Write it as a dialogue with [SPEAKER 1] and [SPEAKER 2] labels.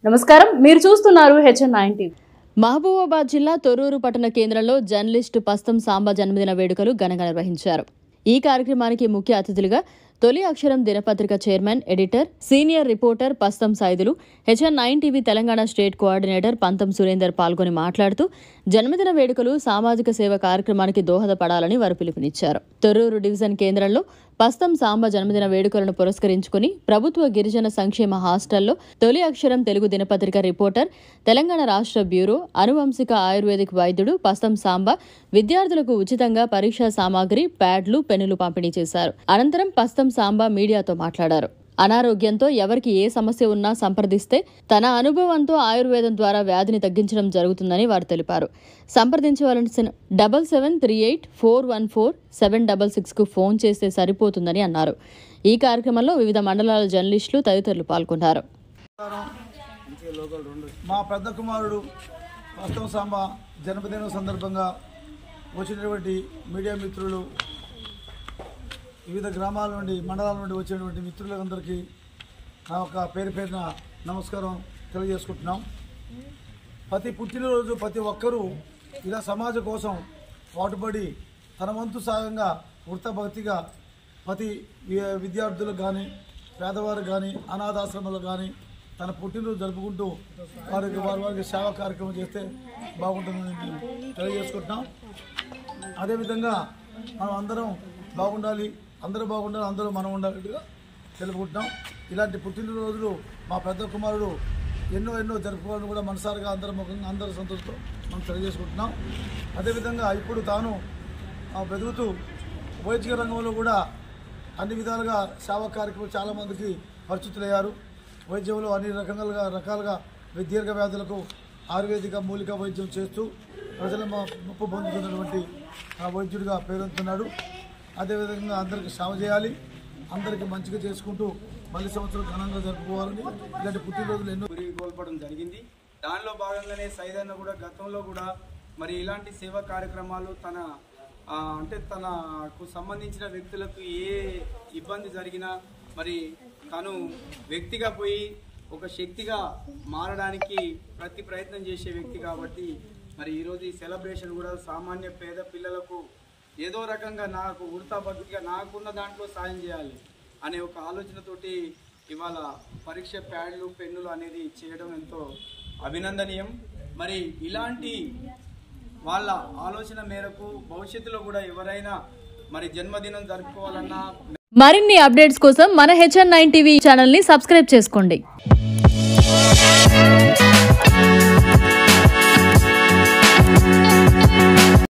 [SPEAKER 1] నమస్కారం మీరు చూస్తున్నారు హెచ్ఎన్ నైన్ టీవీ
[SPEAKER 2] మహబూబాబాద్ జిల్లా తొర్రూరు పట్టణ కేంద్రంలో జర్నలిస్టు పస్తం సాంబా జన్మదిన వేడుకలు ఘనంగా నిర్వహించారు ఈ కార్యక్రమానికి ముఖ్య అతిథులుగా తొలి అక్షరం దినపత్రిక chairman editor senior reporter Pastham Saidulu HN nine TV Telangana state coordinator Pantham Surender పాల్గొని మాట్లాడుతూ జన్మదిన వేడుకలు సామాజిక సేవ కార్యక్రమానికి దోహదపడాలని వారు పిలుపునిచ్చారు తొర్రూరు డివిజన్ కేంద్రంలో పస్తం సాంబ జన్మదిన వేడుకలను పురస్కరించుకుని ప్రభుత్వ గిరిజన సంక్షేమ హాస్టల్లో తొలి అక్షరం తెలుగు దినపత్రిక రిపోర్టర్ తెలంగాణ రాష్ట్ర బ్యూరో అనువంశిక ఆయుర్వేదిక్ వైద్యుడు పస్తం సాంబ విద్యార్థులకు ఉచితంగా పరీక్షా సామాగ్రి ప్యాడ్లు పెన్నులు పంపిణీ చేశారు అనంతరం పస్తం సాంబ మీడియాతో మాట్లాడారు అనారోగ్యంతో ఎవరికి ఏ సమస్య ఉన్నా సంప్రదిస్తే తన అనుభవంతో ఆయుర్వేదం ద్వారా వ్యాధిని తగ్గించడం జరుగుతుందని వారు తెలిపారు సంప్రదించవలసిన double seven three eight four one four seven double సిక్స్కు ఫోన్ చేస్తే సరిపోతుందని అన్నారు ఈ కార్యక్రమంలో వివిధ మండలాల జర్నలిస్టులు తదితరులు పాల్గొన్నారు
[SPEAKER 3] మా పెద్ద కుమారుడు వాస్తవ సాంబ జన్మదినం సందర్భంగా వచ్చినటువంటి మీడియా మిత్రులు వివిధ గ్రామాల నుండి మండలాల నుండి వచ్చినటువంటి మిత్రులందరికీ నా యొక్క పేరు పేరున నమస్కారం తెలియజేసుకుంటున్నాం ప్రతి పుట్టినరోజు ప్రతి ఒక్కరూ ఇలా సమాజం కోసం పాటుపడి తన వంతు సాగంగా వృత్తభక్తిగా ప్రతి వి- విద్యార్థులకు కానీ పేదవారు కానీ అనాథాశ్రమాలకు కానీ తన పుట్టినరోజు జరుపుకుంటూ వారికి వారి వారికి సేవా కార్యక్రమం చేస్తే బాగుంటుందని మేము తెలియజేసుకుంటున్నాం అదేవిధంగా మనం అందరం బాగుండాలి అందరూ బాగుండాలి అందరూ మనం ఉండాలిగా తెలుపుకుంటున్నాం ఇలాంటి పుట్టినరోజులు మా పెద్ద కుమారుడు ఎన్నో ఎన్నో జరుపుకోవాలని కూడా మనసారిగా అందరం ముఖంగా అందరూ సంతోషంతో మనం తెలియజేసుకుంటున్నాం అదేవిధంగా ఇప్పుడు తాను ఆ, వెతుకుతూ వైద్య రంగంలో కూడా అన్ని విధాలుగా సేవా కార్యక్రమాలు చాలామందికి పరిచితులయ్యారు వైద్యంలో అన్ని రకాలుగా రకాలుగా దీర్ఘ వ్యాధులకు ఆయుర్వేదిక మూలిక వైద్యం చేస్తూ ప్రజల మ- ముప్పు పొందుతున్నటువంటి ఆ వైద్యుడిగా పేరొందుతున్నాడు అదేవిధంగా అందరికీ సేవ చేయాలి అందరికీ మంచిగా చేసుకుంటూ మళ్ళీ సంవత్సరం ఘనంగా జరుపుకోవాలని ఇలాంటి పుట్టినరోజులు ఎన్నో
[SPEAKER 4] గురి కోల్పోవడం జరిగింది దానిలో భాగంగానే సైదన్న కూడా గతంలో కూడా మరి ఇలాంటి సేవా కార్యక్రమాలు తన ఆ, అంటే తనకు సంబంధించిన వ్యక్తులకు ఏ ఇబ్బంది జరిగినా మరి తను వ్యక్తిగా పోయి ఒక శక్తిగా మారడానికి ప్రతి ప్రయత్నం చేసే వ్యక్తి కాబట్టి మరి ఈరోజు ఈ సెలబ్రేషన్ కూడా సామాన్య పేద పిల్లలకు ఏదో రకంగా నాకు ఉడతా భక్తిగా నాకున్న దాంట్లో సాయం చేయాలి అనే ఒక ఆలోచనతోటి ఇవాళ పరీక్ష ప్యాడ్లు పెన్నులు అనేది చేయడం ఎంతో అభినందనీయం మరి ఇలాంటి వాళ్ళ ఆలోచన మేరకు భవిష్యత్తులో కూడా ఎవరైనా మరి జన్మదినం జరుపుకోవాలన్నా
[SPEAKER 2] మరిన్ని అప్డేట్స్ కోసం మన హెచ్ఎన్ నైన్ టీవీ ఛానల్ని సబ్స్క్రైబ్ చేసుకోండి